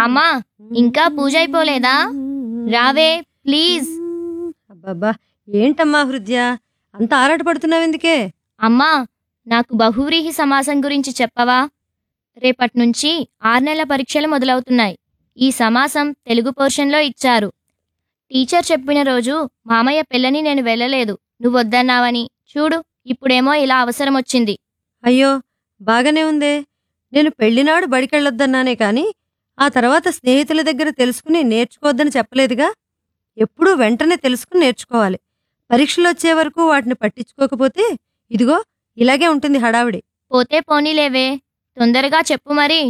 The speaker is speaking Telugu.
అమ్మా ఇంకా పూజ అయిపోలేదా రావే ప్లీజ్ అబ్బబ్బా ఏంటమ్మా హృదయ అంత ఆరాటపడుతున్నావెందుకే అమ్మా నాకు బహువ్రీహి సమాసం గురించి చెప్పవా రేపటి నుంచి ఆరు నెలల పరీక్షలు మొదలవుతున్నాయి ఈ సమాసం తెలుగు పోర్షన్లో ఇచ్చారు టీచర్ చెప్పిన రోజు మామయ్య పెళ్ళని నేను వెళ్ళలేదు నువ్వు వద్దన్నావని చూడు ఇప్పుడేమో ఇలా అవసరం వచ్చింది అయ్యో బాగానే ఉందే నేను పెళ్లినాడు బడికెళ్ళొద్దన్నానే కాని ఆ తర్వాత స్నేహితుల దగ్గర తెలుసుకుని నేర్చుకోవద్దని చెప్పలేదుగా ఎప్పుడూ వెంటనే తెలుసుకుని నేర్చుకోవాలి పరీక్షలు వచ్చే వరకు వాటిని పట్టించుకోకపోతే ఇదిగో ఇలాగే ఉంటుంది హడావిడి పోతే పోనీలేవే తొందరగా చెప్పు మరి